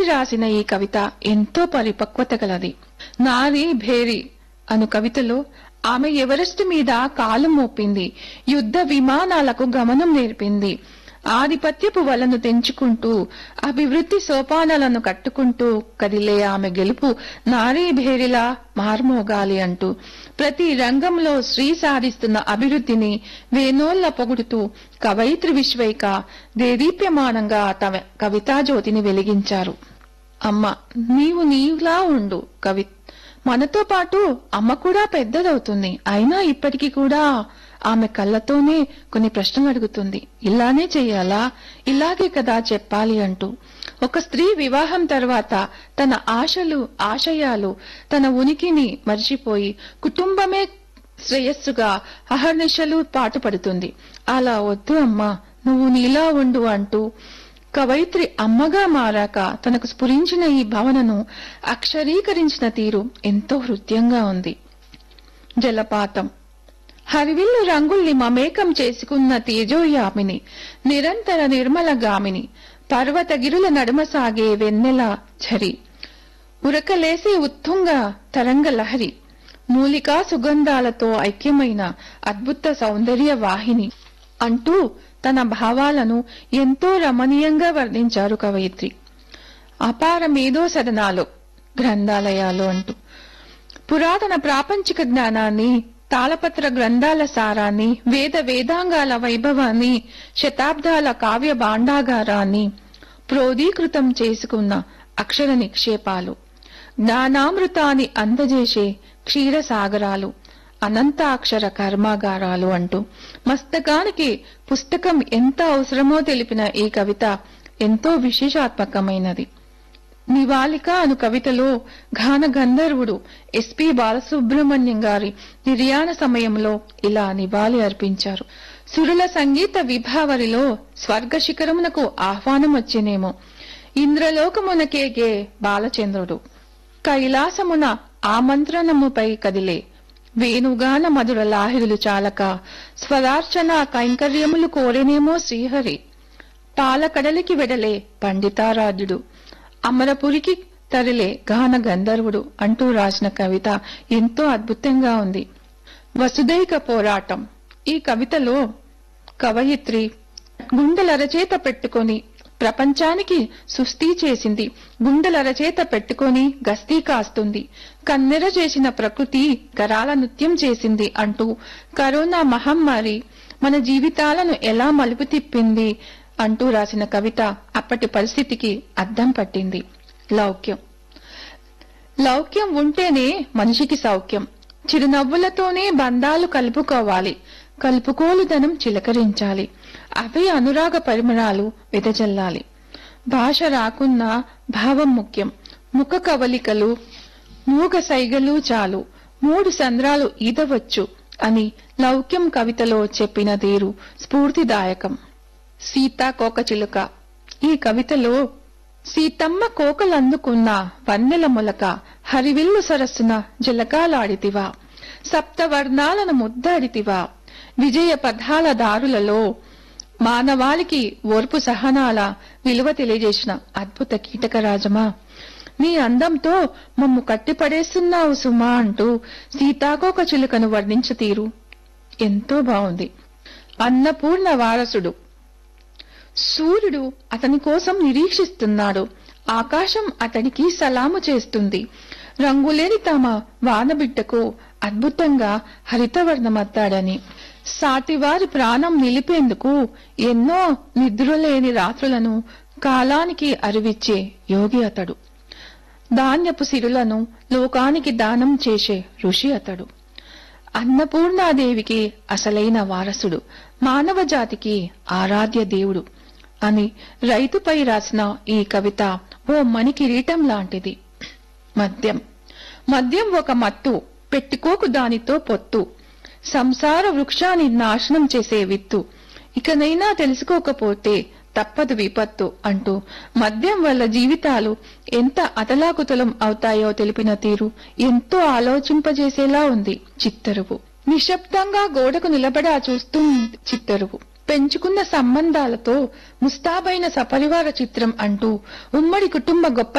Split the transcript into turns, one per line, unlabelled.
రాసిన ఈ కవిత ఎంతో పరిపక్వత గలది నారి భేరి అను కవితలో ఆమె ఎవరెస్ట్ మీద కాలు మోపింది యుద్ధ విమానాలకు గమనం నేర్పింది ఆధిపత్యపు వలను తెంచుకుంటూ అభివృద్ధి సోపానాలను కట్టుకుంటూ కదిలే ఆమె గెలుపు నారీ భేరిలా మార్మోగాలి అంటూ ప్రతి రంగంలో స్త్రీ సాధిస్తున్న అభివృద్ధిని వేనోళ్ల పొగుడుతూ కవయిత్రి విశ్వైక దేదీప్యమానంగా తమ కవితాజ్యోతిని వెలిగించారు అమ్మ నీవు నీవులా ఉండు కవి మనతో పాటు అమ్మ కూడా పెద్దదవుతుంది అయినా ఇప్పటికీ కూడా ఆమె కళ్ళతోనే కొన్ని ప్రశ్నలు అడుగుతుంది ఇలానే చెయ్యాలా ఇలాగే కదా చెప్పాలి అంటూ ఒక స్త్రీ వివాహం తర్వాత తన ఆశలు ఆశయాలు తన ఉనికిని మర్చిపోయి కుటుంబమే శ్రేయస్సుగా అహర్నిశలు పాటుపడుతుంది అలా వద్దు అమ్మా నువ్వు నీలా ఉండు అంటూ కవయిత్రి అమ్మగా మారాక తనకు స్ఫురించిన ఈ భావనను అక్షరీకరించిన తీరు ఎంతో హృదయంగా ఉంది జలపాతం హరివిల్లు రంగుల్ని మమేకం చేసుకున్న తేజోయామిని నిరంతర నిర్మల గామిని పర్వతగిరుల నడుమ సాగే వెన్నెల ఝరి ఉరకలేసే ఉత్తుంగ తరంగ లహరి మూలికా సుగంధాలతో ఐక్యమైన అద్భుత సౌందర్య వాహిని అంటూ తన భావాలను ఎంతో రమణీయంగా వర్ణించారు కవయిత్రి అపార మేధో సదనాలు గ్రంథాలయాలు అంటూ పురాతన ప్రాపంచిక జ్ఞానాన్ని తాళపత్ర గ్రంథాల సారాన్ని వేద వేదాంగాల వైభవాన్ని శతాబ్దాల కావ్య భాండాగారాన్ని ప్రోదీకృతం చేసుకున్న అక్షర నిక్షేపాలు జ్ఞానామృతాన్ని అందజేసే క్షీరసాగరాలు అనంతాక్షర కర్మాగారాలు అంటూ మస్తకానికి పుస్తకం ఎంత అవసరమో తెలిపిన ఈ కవిత ఎంతో విశేషాత్మకమైనది నివాళిక అను కవితలో గాన గంధర్వుడు ఎస్పి బాలసుబ్రహ్మణ్యం గారి నిర్యాణ సమయంలో ఇలా నివాళి అర్పించారు సురుల సంగీత విభావరిలో స్వర్గ శిఖరమునకు ఆహ్వానం వచ్చేనేమో ఇంద్రలోకమునకేగే బాలచంద్రుడు కైలాసమున ఆమంత్రణముపై కదిలే వేణుగాన మధుర లాహిరులు చాలక స్వరార్చన కైంకర్యములు కోరేనేమో శ్రీహరి పాలకడలికి వెడలే పండితారాధ్యుడు అమరపురికి తరిలే గాన గంధర్వుడు అంటూ రాసిన కవిత ఎంతో అద్భుతంగా ఉంది వసుదైక పోరాటం ఈ కవితలో కవయిత్రి గుండెలరచేత పెట్టుకొని ప్రపంచానికి సుస్థి చేసింది గుండెలరచేత పెట్టుకొని గస్తీ కాస్తుంది కన్నెర చేసిన ప్రకృతి గరాల నృత్యం చేసింది అంటూ కరోనా మహమ్మారి మన జీవితాలను ఎలా మలుపు తిప్పింది అంటూ రాసిన కవిత అప్పటి పరిస్థితికి అద్దం పట్టింది లౌక్యం లౌక్యం ఉంటేనే మనిషికి సౌఖ్యం చిరునవ్వులతోనే బంధాలు కలుపుకోవాలి కలుపుకోలుదనం చిలకరించాలి అవే అనురాగ పరిమళాలు వెదజల్లాలి భాష రాకున్నా భావం ముఖ్యం ముఖ కవలికలు మూగ సైగలు చాలు మూడు సంద్రాలు ఈదవచ్చు అని లౌక్యం కవితలో చెప్పిన తీరు స్ఫూర్తిదాయకం సీతాకోకచిలుక ఈ కవితలో సీతమ్మ కోకలందుకున్న వన్నెల మొలక హరివిల్లు సరస్సున జలకాలాడితివా సప్తవర్ణాలను ముద్దాడితివా విజయ పదాల దారులలో మానవాళికి ఓర్పు సహనాల విలువ తెలియజేసిన అద్భుత కీటకరాజమా నీ అందంతో మమ్ము కట్టిపడేస్తున్నావు సుమా అంటూ సీతాకోక చిలుకను వర్ణించ తీరు ఎంతో బాగుంది అన్నపూర్ణ వారసుడు సూర్యుడు అతని కోసం నిరీక్షిస్తున్నాడు ఆకాశం అతనికి సలాము చేస్తుంది రంగులేని తమ వానబిడ్డకు అద్భుతంగా హరితవర్ణమత్తాడని సాటివారి ప్రాణం నిలిపేందుకు ఎన్నో నిద్రలేని రాత్రులను కాలానికి అరివిచ్చే యోగి అతడు ధాన్యపు సిరులను లోకానికి దానం చేసే ఋషి అతడు అన్నపూర్ణాదేవికి అసలైన వారసుడు మానవ జాతికి ఆరాధ్య దేవుడు అని రైతుపై రాసిన ఈ కవిత ఓ మణికిరీటం లాంటిది మద్యం మద్యం ఒక మత్తు పెట్టుకోకు దానితో పొత్తు సంసార వృక్షాన్ని నాశనం చేసే విత్తు ఇకనైనా తెలుసుకోకపోతే తప్పదు విపత్తు అంటూ మద్యం వల్ల జీవితాలు ఎంత అతలాకుతలం అవుతాయో తెలిపిన తీరు ఎంతో ఆలోచింపజేసేలా ఉంది చిత్తరువు నిశ్శబ్దంగా గోడకు నిలబడా చూస్తూ చిత్తరువు పెంచుకున్న సంబంధాలతో ముస్తాబైన సపరివార చిత్రం అంటూ ఉమ్మడి కుటుంబ గొప్ప